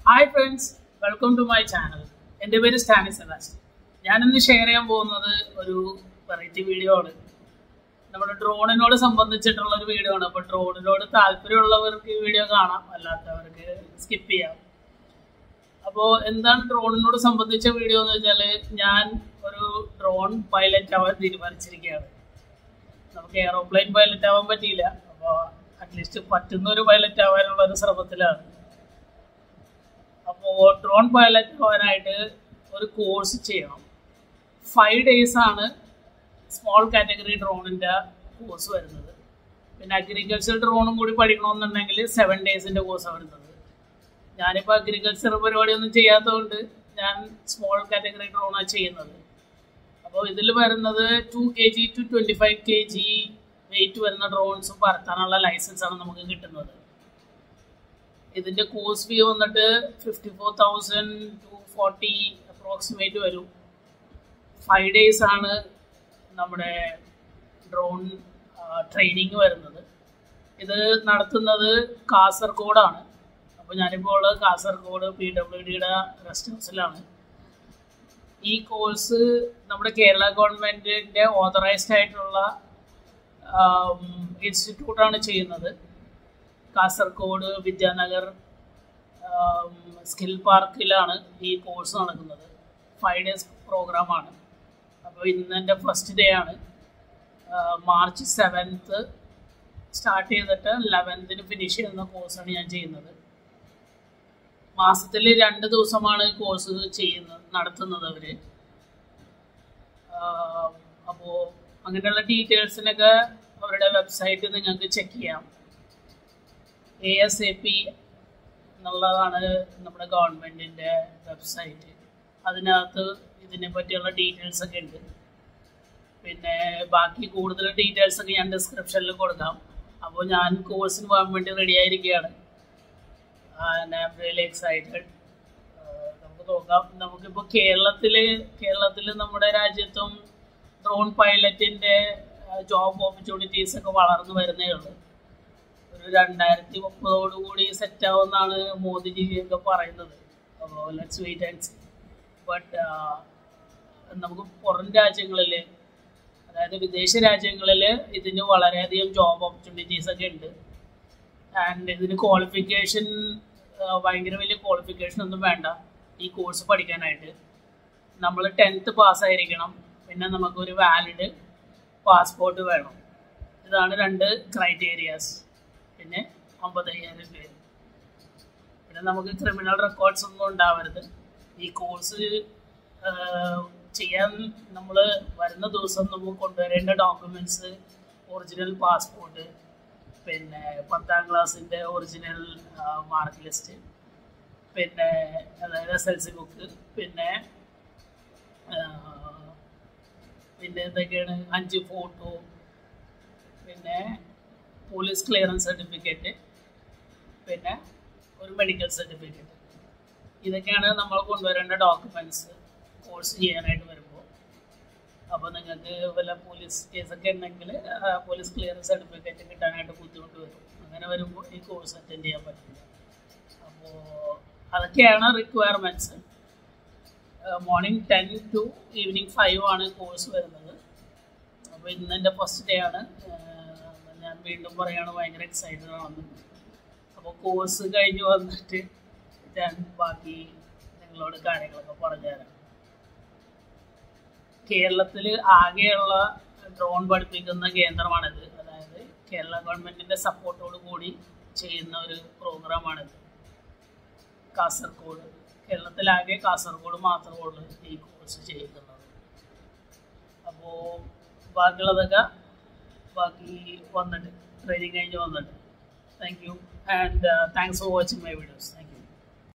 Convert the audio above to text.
hi friends welcome to my channel എൻ്റെ പേര് Stany Sebastian ഞാനിന്ന് ഷെയർ ചെയ്യാൻ പോകുന്നത് ഒരു വെറൈറ്റി വീഡിയോ ആണ് നമ്മുടെ ഡ്രോണിനോട് സംബന്ധിച്ചിട്ടുള്ള ഒരു വീഡിയോ ആണ് അപ്പോൾ ഡ്രോണിനോട് താല്പര്യമുള്ളവർക്ക് ഈ വീഡിയോ കാണാം അല്ലാത്തവർക്ക് സ്കിപ്പ് ചെയ്യാം അപ്പോൾ എന്താണ് ഡ്രോണിനോട് സംബന്ധിച്ച വീഡിയോ എന്ന് വെച്ചാൽ ഞാൻ ഒരു ഡ്രോൺ പൈലറ്റ് ആവാൻ തീരുമാനിച്ചിരിക്കുകയാണ് നമുക്ക് എയറോപ്ലെയിൻ പൈലറ്റ് ആവാൻ പറ്റിയില്ല അപ്പോൾ അറ്റ്ലീസ്റ്റ് പറ്റുന്ന ഒരു പൈലറ്റ് ആവാനുള്ള ഒരു ശ്രമത്തിലാണ് അപ്പോൾ ഡ്രോൺ പൈലറ്റ് ആവാനായിട്ട് ഒരു കോഴ്സ് ചെയ്യണം ഫൈവ് ഡേയ്സ് ആണ് സ്മോൾ കാറ്റഗറി ഡ്രോണിൻ്റെ കോഴ്സ് വരുന്നത് പിന്നെ അഗ്രികൾച്ചർ ഡ്രോണും കൂടി പഠിക്കണമെന്നുണ്ടെങ്കിൽ സെവൻ ഡേയ്സിൻ്റെ കോഴ്സാണ് വരുന്നത് ഞാനിപ്പോൾ അഗ്രികൾച്ചർ പരിപാടിയൊന്നും ചെയ്യാത്തതുകൊണ്ട് ഞാൻ സ്മോൾ കാറ്റഗറി ഡ്രോണാണ് ചെയ്യുന്നത് അപ്പോൾ ഇതിൽ വരുന്നത് two K G to twenty five K G weight വരുന്ന ഡ്രോൺസ് പറത്താനുള്ള ലൈസൻസ് ആണ് നമുക്ക് കിട്ടുന്നത് ഇതിൻ്റെ കോഴ്സ് ഫീ വന്നിട്ട് fifty four thousand to forty approximate വരും ഫൈവ് ഡേയ്സ് ആണ് നമ്മുടെ ഡ്രോൺ ട്രെയിനിങ് വരുന്നത് ഇത് നടത്തുന്നത് കാസർഗോഡാണ് അപ്പോൾ ഞാനിപ്പോൾ ഉള്ളത് കാസർഗോഡ് പി ഡബ്ല്യു ഡിയുടെ റെസ്റ്റ് ഹൗസിലാണ് ഈ കോഴ്സ് നമ്മുടെ കേരള ഗവൺമെൻറ്റിൻ്റെ ഓതറൈസ്ഡ് ആയിട്ടുള്ള ഇൻസ്റ്റിറ്റ്യൂട്ടാണ് ചെയ്യുന്നത് കാസർഗോഡ് വിദ്യാനഗർ സ്കിൽ പാർക്കിലാണ് ഈ കോഴ്സ് നടക്കുന്നത് ഫൈവ് ഡേയ്സ് പ്രോഗ്രാമാണ് അപ്പോൾ ഇന്ന് എൻ്റെ ഫസ്റ്റ് ഡേ ആണ് മാർച്ച് സെവൻത്ത് സ്റ്റാർട്ട് ചെയ്തിട്ട് ലെവൻത്തിന് ഫിനിഷ് ചെയ്യുന്ന കോഴ്സാണ് ഞാൻ ചെയ്യുന്നത് മാസത്തിൽ രണ്ട് ദിവസമാണ് കോഴ്സ് ചെയ്യുന്നത് നടത്തുന്നത് അവർ അപ്പോൾ അങ്ങനെയുള്ള ഡീറ്റെയിൽസിനൊക്കെ അവരുടെ വെബ്സൈറ്റ് നിങ്ങൾക്ക് ചെക്ക് ചെയ്യാം എ എസ് എ പി എന്നുള്ളതാണ് നമ്മുടെ ഗവൺമെൻറ്റിൻ്റെ വെബ്സൈറ്റ് അതിനകത്ത് ഇതിനെ പറ്റിയുള്ള ഡീറ്റെയിൽസ് ഒക്കെ ഉണ്ട് പിന്നെ ബാക്കി കൂടുതൽ ഡീറ്റെയിൽസ് ഒക്കെ ഞാൻ ഡിസ്ക്രിപ്ഷനിൽ കൊടുക്കാം അപ്പോൾ ഞാൻ കോഴ്സിന് പോകാൻ വേണ്ടി റെഡി ആയിരിക്കുകയാണ് ഐ ആം റിയലി എക്സൈറ്റഡ് നമുക്ക് നോക്കാം നമുക്കിപ്പോൾ കേരളത്തിൽ കേരളത്തിൽ നമ്മുടെ രാജ്യത്തും ഡ്രോൺ പൈലറ്റിൻ്റെ ജോബ് ഓപ്പർച്യൂണിറ്റീസ് ഒക്കെ വളർന്നു വരുന്നേ ഉള്ളൂ ഒരു രണ്ടായിരത്തി മുപ്പതോടുകൂടി സെറ്റ് ആവുമെന്നാണ് മോദിജിയൊക്കെ പറയുന്നത് അപ്പോൾ let's wait and see but നമുക്ക് പുറം രാജ്യങ്ങളിൽ അതായത് വിദേശ രാജ്യങ്ങളിൽ ഇതിന് വളരെയധികം ജോബ് ഓപ്പർച്യൂണിറ്റീസ് ഒക്കെ ഉണ്ട് ആൻഡ് ഇതിന് ക്വാളിഫിക്കേഷൻ ഭയങ്കര വലിയ ക്വാളിഫിക്കേഷൻ ഒന്നും വേണ്ട ഈ കോഴ്സ് പഠിക്കാനായിട്ട് നമ്മൾ ടെൻത്ത് പാസ്സായിരിക്കണം പിന്നെ നമുക്കൊരു വാലിഡ് പാസ്പോർട്ട് വേണം ഇതാണ് രണ്ട് ക്രൈറ്റീരിയാസ് പിന്നെ അമ്പത്തയ്യായിരം പേര് പിന്നെ നമുക്ക് ക്രിമിനൽ റെക്കോർഡ്സ് ഒന്നും ഉണ്ടാവരുത് ഈ കോഴ്സ് ചെയ്യാൻ നമ്മൾ വരുന്ന ദിവസം നമുക്ക് കൊണ്ടുവരേണ്ട ഡോക്യുമെൻറ്റ്സ് ഒറിജിനൽ പാസ്പോർട്ട് പിന്നെ പത്താം ക്ലാസ്സിൻ്റെ ഒറിജിനൽ മാർക്ക് ലിസ്റ്റ് പിന്നെ അതായത് എസ് എൽ സി ബുക്ക് പിന്നെ പിന്നെ എന്തൊക്കെയാണ് അഞ്ച് ഫോട്ടോ പിന്നെ പോലീസ് ക്ലിയറൻസ് സർട്ടിഫിക്കറ്റ് പിന്നെ ഒരു മെഡിക്കൽ സർട്ടിഫിക്കറ്റ് ഇതൊക്കെയാണ് നമ്മൾ കൊണ്ടുവരേണ്ട ഡോക്യുമെൻറ്റ്സ് കോഴ്സ് ചെയ്യാനായിട്ട് വരുമ്പോൾ അപ്പോൾ നിങ്ങൾക്ക് വല്ല പോലീസ് കേസൊക്കെ ഉണ്ടെങ്കിൽ പോലീസ് ക്ലിയറൻസ് സർട്ടിഫിക്കറ്റ് കിട്ടാനായിട്ട് ബുദ്ധിമുട്ട് വരും അങ്ങനെ വരുമ്പോൾ ഈ കോഴ്സ് അറ്റൻഡ് ചെയ്യാൻ പറ്റില്ല അപ്പോൾ അതൊക്കെയാണ് requirements morning ten to evening five ആണ് കോഴ്സ് വരുന്നത് അപ്പോൾ ഇന്ന് എൻ്റെ ഫസ്റ്റ് ഡേ ആണ് ഞാൻ വീണ്ടും പറയുകയാണ് ഭയങ്കര എക്സൈറ്റഡ് ആണെന്ന് അപ്പോൾ കോഴ്സ് കഴിഞ്ഞ് വന്നിട്ട് ഞാൻ ബാക്കി നിങ്ങളോട് കാര്യങ്ങളൊക്കെ പറഞ്ഞുതരാം കേരളത്തിൽ ആകെയുള്ള ഡ്രോൺ പഠിപ്പിക്കുന്ന കേന്ദ്രമാണിത് അതായത് കേരള ഗവൺമെൻറ്റിൻ്റെ സപ്പോർട്ടോട് കൂടി ചെയ്യുന്ന ഒരു പ്രോഗ്രാമാണിത് കാസർഗോഡ് കേരളത്തിലാകെ കാസർഗോഡ് മാത്രമേ ഉള്ളൂ ഈ കോഴ്സ് ചെയ്യുന്നത് അപ്പോൾ ബാക്കിയുള്ളതൊക്കെ ബാക്കി വന്നിട്ട് ട്രെയിനിങ് കഴിഞ്ഞ് വന്നിട്ട് thank you and thanks for watching my videos thank